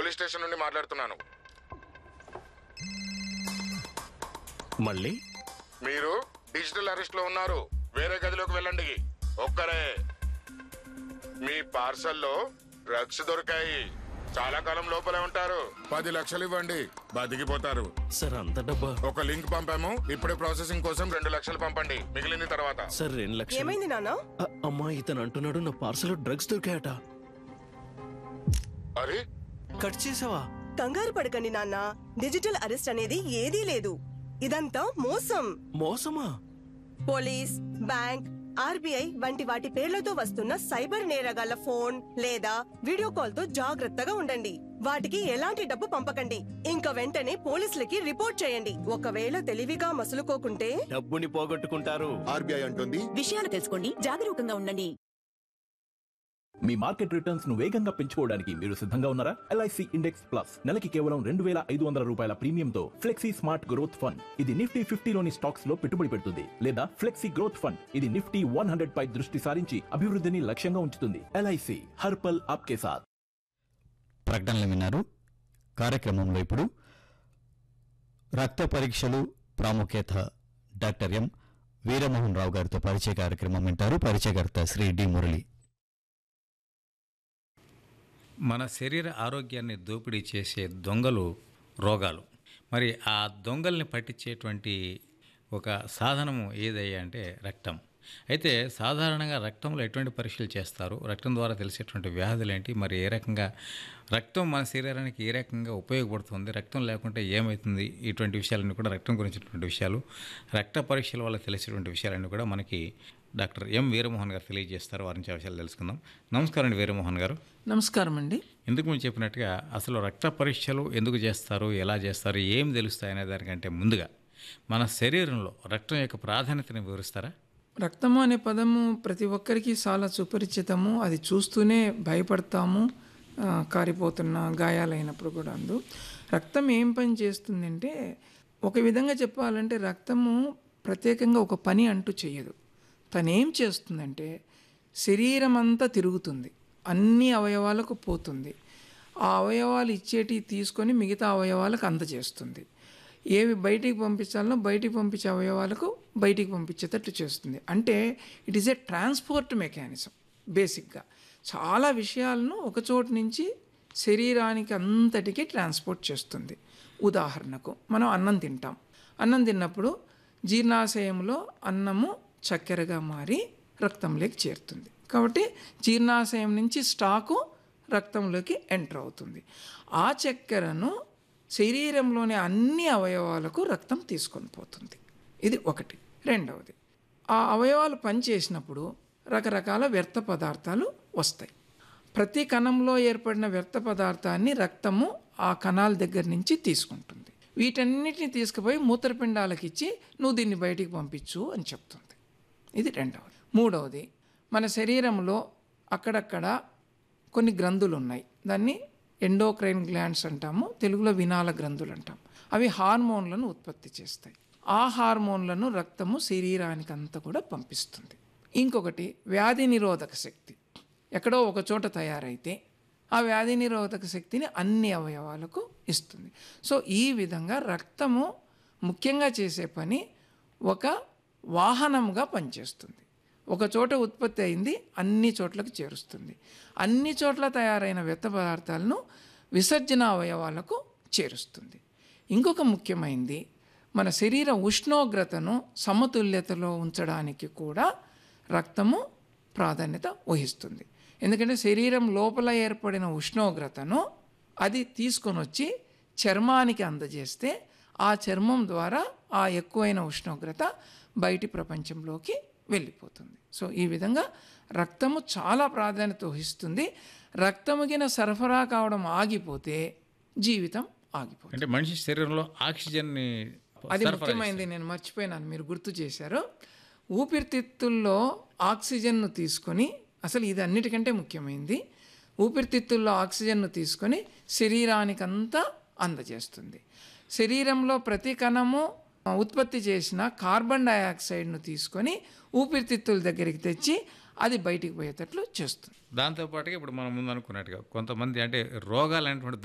police station నుండి మాట్లాడుతున్నాను మళ్ళీ మీరు డిజిటల్ అరెస్ట్ లో ఉన్నారు వేరే గదిలోకి వెళ్ళండి ఒక్కరే మీ పార్సల్లో డ్రగ్స్ దొరికాయి చాలా కాలం లోపలే ఉంటారు పది లక్షలు ఇవ్వండి బతికిపోతారు సార్ అంత డబ్బా ఒక లింక్ పంపాము ఇప్పుడే ప్రాసెసింగ్ కోసం రెండు లక్షలు పంపండి మిగిలింది తర్వాత సార్ రెండు లక్షలు ఏమైంది నాన్న అ- అమ్మా ఇతను అంటున్నాడు నా పార్సల్ డ్రగ్స్ దొరికాయట అరే కట్ చేసావా కంగారు పడకండి నాన్న డిజిటల్ అరెస్ట్ అనేది ఏదీ లేదు ఇదంతా మోసం మోసమా పోలీస్ బ్యాంక్ ఆర్బీఐ వంటి వాటి పేర్లతో వస్తున్న సైబర్ నేరగాళ్ల ఫోన్ లేదా వీడియో కాల్ తో జాగ్రత్తగా ఉండండి వాటికి ఎలాంటి డబ్బు పంపకండి ఇంకా వెంటనే పోలీసులకి రిపోర్ట్ చేయండి ఒకవేళ తెలివిగా మసులుకోకుంటే డబ్బుని పోగొట్టుకుంటారు ఆర్బీఐ అంటుంది విషయాలు తెలుసుకోండి జాగరూకంగా ఉండండి మీ మార్కెట్ రిటర్న్స్ ను వేగంగా పెంచుకోవడానికి మీరు సిద్ధంగా ఉన్నారా ఎల్ఐసి ఇండెక్స్ ప్లస్ నెలకి కేవలం రెండు వేల ఐదు వందల రూపాయల ప్రీమియంతో ఫ్లెక్సీ స్మార్ట్ గ్రోత్ ఫండ్ ఇది నిఫ్టీ ఫిఫ్టీలోని స్టాక్స్ లో పెట్టుబడి పెడుతుంది లేదా ఫ్లెక్సీ గ్రోత్ ఫండ్ ఇది నిఫ్టీ వన్ హండ్రెడ్ పై దృష్టి సారించి అభివృద్ధిని లక్ష్యంగా ఉంచుతుంది ఎల్ఐసి హర్పల్ ఆప్కే సాత్ ప్రకటనలు విన్నారు కార్యక్రమంలో ఇప్పుడు రక్త పరీక్షలు ప్రాముఖ్యత డాక్టర్ ఎం వీరమోహన్ రావు గారితో పరిచయ కార్యక్రమం వింటారు పరిచయకర్త శ్రీ డి మురళి మన శరీర ఆరోగ్యాన్ని దోపిడీ చేసే దొంగలు రోగాలు మరి ఆ దొంగల్ని పట్టించేటువంటి ఒక సాధనము ఏదయ్యా అంటే రక్తం అయితే సాధారణంగా రక్తంలో ఎటువంటి పరీక్షలు చేస్తారు రక్తం ద్వారా తెలిసేటువంటి వ్యాధులు ఏంటి మరి ఏ రకంగా రక్తం మన శరీరానికి ఏ రకంగా ఉపయోగపడుతుంది రక్తం లేకుంటే ఏమవుతుంది ఇటువంటి విషయాలన్నీ కూడా రక్తం గురించినటువంటి విషయాలు రక్త పరీక్షల వల్ల తెలిసేటువంటి విషయాలన్నీ కూడా మనకి డాక్టర్ ఎం వీరమోహన్ గారు తెలియజేస్తారు వారి నుంచి ఆ విషయాలు తెలుసుకుందాం నమస్కారం అండి వీరమోహన్ గారు నమస్కారం అండి ఎందుకు మీరు చెప్పినట్టుగా అసలు రక్త పరీక్షలు ఎందుకు చేస్తారు ఎలా చేస్తారు ఏం తెలుస్తాయి అనే దానికంటే ముందుగా మన శరీరంలో రక్తం యొక్క ప్రాధాన్యతను వివరిస్తారా రక్తము అనే పదము ప్రతి ఒక్కరికి చాలా సుపరిచితము అది చూస్తూనే భయపడతాము ఆ, కారిపోతున్న గాయాలైనప్పుడు కూడా అందు రక్తం ఏం పని చేస్తుందంటే ఒక విధంగా చెప్పాలంటే రక్తము ప్రత్యేకంగా ఒక పని అంటూ చేయదు తను ఏం చేస్తుందంటే శరీరం అంతా తిరుగుతుంది అన్ని అవయవాలకు పోతుంది ఆ అవయవాలు ఇచ్చేటివి తీసుకొని మిగతా అవయవాలకు అందజేస్తుంది ఏవి బయటికి పంపించాలనో బయటికి పంపించే అవయవాలకు బయటికి పంపించేటట్టు చేస్తుంది అంటే it is a transport mechanism బేసిక్గా చాలా విషయాలను ఒక చోటు నుంచి శరీరానికి అంతటికి ట్రాన్స్పోర్ట్ చేస్తుంది ఉదాహరణకు మనం అన్నం తింటాం అన్నం తిన్నప్పుడు జీర్ణాశయంలో అన్నము చక్కెరగా మారి రక్తంలోకి చేరుతుంది కాబట్టి జీర్ణాశయం నుంచి స్టాకు రక్తంలోకి ఎంటర్ అవుతుంది ఆ చక్కెరను శరీరంలోని అన్ని అవయవాలకు రక్తం తీసుకొని పోతుంది ఇది ఒకటి రెండవది ఆ అవయవాలు పనిచేసినప్పుడు రకరకాల వ్యర్థ పదార్థాలు వస్తాయి ప్రతి కణంలో ఏర్పడిన వ్యర్థ పదార్థాన్ని రక్తము ఆ కణాల దగ్గర నుంచి తీసుకుంటుంది వీటన్నిటిని తీసుకుపోయి మూత్రపిండాలకు ఇచ్చి నువ్వు దీన్ని బయటికి పంపించు అని చెప్తుంది ఇది రెండవది మూడవది మన శరీరంలో అక్కడక్కడ కొన్ని గ్రంథులు ఉన్నాయి దాన్ని ఎండోక్రైన్ గ్లాండ్స్ అంటాము తెలుగులో వినాల గ్రంథులు అంటాం అవి హార్మోన్లను ఉత్పత్తి చేస్తాయి ఆ హార్మోన్లను రక్తము శరీరానికి అంతా కూడా పంపిస్తుంది ఇంకొకటి వ్యాధి నిరోధక శక్తి ఎక్కడో ఒక చోట తయారైతే ఆ వ్యాధి నిరోధక శక్తిని అన్ని అవయవాలకు ఇస్తుంది సో ఈ విధంగా రక్తము ముఖ్యంగా చేసే పని ఒక వాహనంగా పనిచేస్తుంది ఒక చోట ఉత్పత్తి అయింది అన్ని చోట్లకు చేరుస్తుంది అన్ని చోట్ల తయారైన వ్యర్థ పదార్థాలను విసర్జన అవయవాలకు చేరుస్తుంది ఇంకొక ముఖ్యమైనది మన శరీర ఉష్ణోగ్రతను సమతుల్యతలో ఉంచడానికి కూడా రక్తము ప్రాధాన్యత వహిస్తుంది ఎందుకంటే శరీరం లోపల ఏర్పడిన ఉష్ణోగ్రతను అది తీసుకొని వచ్చి చర్మానికి అందజేస్తే ఆ చర్మం ద్వారా ఆ ఎక్కువైన ఉష్ణోగ్రత బయటి ప్రపంచంలోకి వెళ్ళిపోతుంది సో ఈ విధంగా రక్తము చాలా ప్రాధాన్యత వహిస్తుంది రక్తముగిన సరఫరా కావడం ఆగిపోతే జీవితం ఆగిపోతుంది అంటే మనిషి శరీరంలో ఆక్సిజన్ని అది సరఫరా ముఖ్యమైనది నేను మర్చిపోయినాను మీరు గుర్తు చేశారు ఊపిరితిత్తుల్లో ఆక్సిజన్ను తీసుకొని అసలు ఇది అన్నిటికంటే ముఖ్యమైనది ఊపిరితిత్తుల్లో ఆక్సిజన్ను తీసుకొని శరీరానికంతా అందజేస్తుంది శరీరంలో ప్రతి కణము ఉత్పత్తి చేసిన కార్బన్ డయాక్సైడ్ను తీసుకొని ఊపిరితిత్తుల దగ్గరికి తెచ్చి అది బయటికి పోయేటట్లు చేస్తుంది దాంతోపాటుగా ఇప్పుడు మనం ముందు అనుకున్నట్టుగా కొంతమంది అంటే రోగాలు అనేటువంటి